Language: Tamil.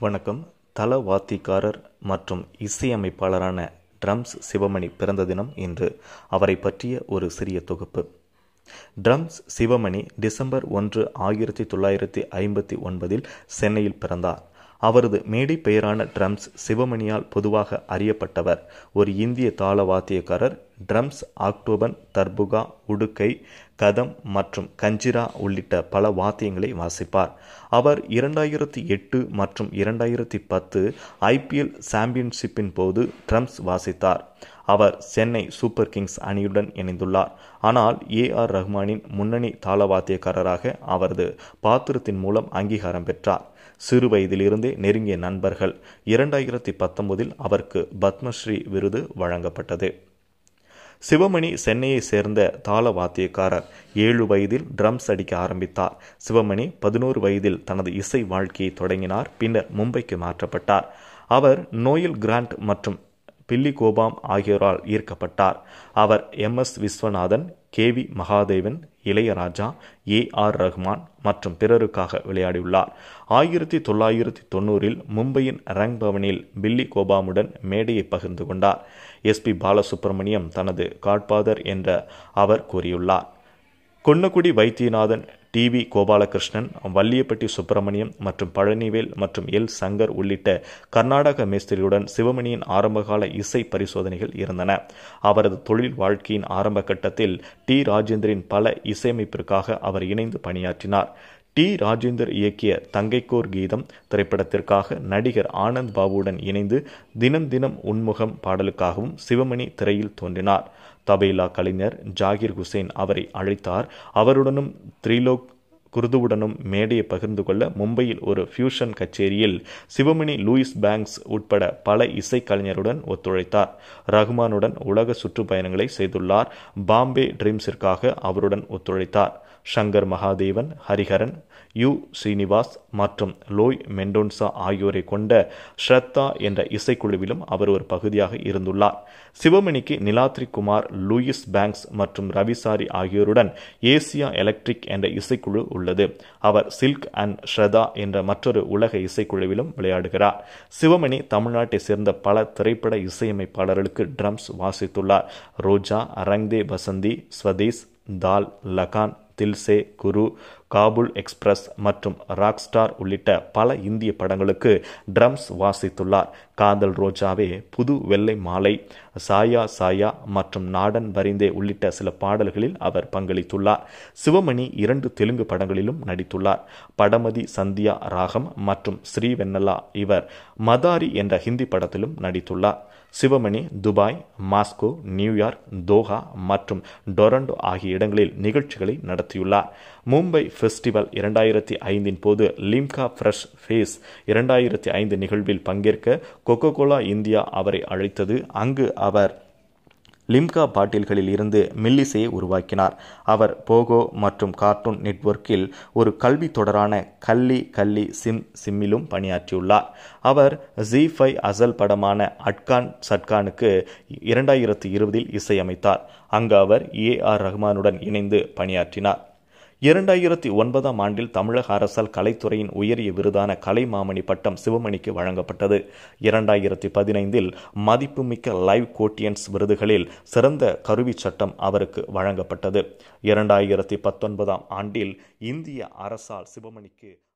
வணக்கம் தல வாத்திக்காரர் மற்றும் இசையமைப்பாளரான ட்ரம்ஸ் சிவமணி பிறந்த தினம் இன்று அவரை பற்றிய ஒரு சிறிய தொகுப்பு ட்ரம்ஸ் சிவமணி டிசம்பர் ஒன்று ஆயிரத்தி தொள்ளாயிரத்தி ஐம்பத்தி ஒன்பதில் சென்னையில் பிறந்தார் அவரது மேடை பெயரான ட்ரம்ஸ் சிவமணியால் பொதுவாக அறியப்பட்டவர் ஒரு இந்திய தாள வாத்தியக்காரர் ட்ரம்ஸ் ஆக்டோபன் தர்புகா உடுக்கை கதம் மற்றும் கஞ்சிரா உள்ளிட்ட பல வாத்தியங்களை வாசிப்பார் அவர் இரண்டாயிரத்தி எட்டு மற்றும் இரண்டாயிரத்தி பத்து ஐபிஎல் சாம்பியன்ஷிப்பின் போது ட்ரம்ஸ் வாசித்தார் அவர் சென்னை சூப்பர் கிங்ஸ் அணியுடன் இணைந்துள்ளார் ஆனால் ஏ ஆர் ரஹ்மானின் முன்னணி தாளவாத்தியக்காரராக அவரது பாத்திரத்தின் மூலம் அங்கீகாரம் பெற்றார் சிறு வயதிலிருந்தே நெருங்கிய நண்பர்கள் இரண்டாயிரத்தி பத்தொன்பதில் அவருக்கு பத்மஸ்ரீ விருது வழங்கப்பட்டது சிவமணி சென்னையை சேர்ந்த தாள வாத்தியக்காரர் ஏழு வயதில் ட்ரம்ஸ் அடிக்க ஆரம்பித்தார் சிவமணி பதினோரு வயதில் தனது இசை வாழ்க்கையை தொடங்கினார் பின்னர் மும்பைக்கு மாற்றப்பட்டார் அவர் நோயல் கிராண்ட் மற்றும் பில்லி கோபாம் ஆகியோரால் ஈர்க்கப்பட்டார் அவர் M S Viswanathan K V Mahadevan Ilaiyaraaja A R Rahman மற்றும் பிறருக்காக விளையாடியுள்ளார் ஆயிரத்தி தொள்ளாயிரத்தி தொண்ணூறில் மும்பையின் ரங் பவனில் பில்லி கோபாமுடன் மேடையை பகிர்ந்து கொண்டார் எஸ் பி பாலசுப்ரமணியம் தனது காட்பாதர் என்ற அவர் கூறியுள்ளார் கொன்னக்குடி வைத்தியநாதன் டி வி கோபாலகிருஷ்ணன் வல்லியப்பட்டி சுப்பிரமணியம் மற்றும் பழனிவேல் மற்றும் எல் சங்கர் உள்ளிட்ட கர்நாடக மேஸ்திரியுடன் சிவமணியின் ஆரம்பகால இசை பரிசோதனைகள் இருந்தன அவரது தொழில் வாழ்க்கையின் ஆரம்ப கட்டத்தில் டி ராஜேந்திரின் பல இசையமைப்பிற்காக அவர் இணைந்து பணியாற்றினார் டி ராஜேந்தர் இயக்கிய தங்கைக்கோர் கீதம் திரைப்படத்திற்காக நடிகர் ஆனந்த் பாபுவுடன் இணைந்து தினம் தினம் உன்முகம் பாடலுக்காகவும் சிவமணி திரையில் தோன்றினார் தபேலா கலைஞர் ஜாகிர் ஹுசேன் அவரை அழைத்தார் அவருடனும் த்ரிலோக் குருதுவுடனும் மேடையை பகிர்ந்து கொள்ள மும்பையில் ஒரு ஃபியூஷன் கச்சேரியில் சிவமணி லூயிஸ் பேங்க்ஸ் உட்பட பல இசைக்கலைஞருடன் ஒத்துழைத்தார் ரஹ்மானுடன் உலக சுற்றுப்பயணங்களை செய்துள்ளார் பாம்பே ட்ரீம்ஸிற்காக அவருடன் ஒத்துழைத்தார் ஷங்கர் மகாதேவன் ஹரிஹரன் யு ஸ்ரீனிவாஸ் மற்றும் லோய் மெண்டோன்சா ஆகியோரை கொண்ட ஸ்ரத்தா என்ற இசைக்குழுவிலும் அவர் ஒரு பகுதியாக இருந்துள்ளார் சிவமணிக்கு நிலாத்ரி குமார் லூயிஸ் பேங்க்ஸ் மற்றும் ரவிசாரி ஆகியோருடன் ஏசியா எலக்ட்ரிக் என்ற இசைக்குழு உள்ளது அவர் சில்க் அண்ட் ஸ்ரதா என்ற மற்றொரு உலக இசைக்குழுவிலும் விளையாடுகிறார் சிவமணி தமிழ்நாட்டை சேர்ந்த பல திரைப்பட இசையமைப்பாளர்களுக்கு ட்ரம்ஸ் வாசித்துள்ளார் ரோஜா ரங்தே பசந்தி ஸ்வதேஸ் தால் லகான் தில்சே குரு காபுல் எக்ஸ்பிரஸ் மற்றும் ராக்ஸ்டார் உள்ளிட்ட பல இந்திய படங்களுக்கு ட்ரம்ஸ் வாசித்துள்ளார் காதல் ரோஜாவே புது வெள்ளை மாலை சாயா சாயா மற்றும் நாடன் வரிந்தே உள்ளிட்ட சில பாடல்களில் அவர் பங்களித்துள்ளார் சிவமணி இரண்டு தெலுங்கு படங்களிலும் நடித்துள்ளார் படமதி சந்தியா ராகம் மற்றும் ஸ்ரீவென்னலா இவர் மதாரி என்ற ஹிந்தி படத்திலும் நடித்துள்ளார் Sivamani Dubai Moscow New York Doha மற்றும் டொரண்டோ ஆகிய இடங்களில் நிகழ்ச்சிகளை நடத்தியுள்ளார் மும்பை ஃபெஸ்டிவல் இரண்டாயிரத்தி ஐந்தின் போது லிம்கா ஃப்ரெஷ் ஃபேஸ் இரண்டாயிரத்தி ஐந்து நிகழ்வில் பங்கேற்க கொக்கோ கோலா இந்தியா அவரை அழைத்தது அங்கு அவர் லிம்கா பாட்டில்களில் இருந்து மில்லிசையை உருவாக்கினார் அவர் போகோ மற்றும் கார்ட்டூன் நெட்வொர்க்கில் ஒரு கல்வி தொடரான கல்லி கல்லி சிம் சிம்மிலும் பணியாற்றியுள்ளார் அவர் ஜி ஃபை அசல் படமான அட்கான் சட்கானுக்கு இரண்டாயிரத்தி இருபதில் இசையமைத்தார் அங்கு அவர் ஏ ஆர் ரஹ்மானுடன் இணைந்து பணியாற்றினார் இரண்டாயிரத்தி ஒன்பதாம் ஆண்டில் தமிழக அரசால் கலைத்துறையின் உயரிய விருதான கலைமாமணி பட்டம் சிவமணிக்கு வழங்கப்பட்டது இரண்டாயிரத்தி பதினைந்தில் மதிப்புமிக்க லைவ் கோட்டியன்ஸ் விருதுகளில் சிறந்த கருவி சட்டம் அவருக்கு வழங்கப்பட்டது இரண்டாயிரத்தி பத்தொன்பதாம் ஆண்டில் இந்திய அரசால் சிவமணிக்கு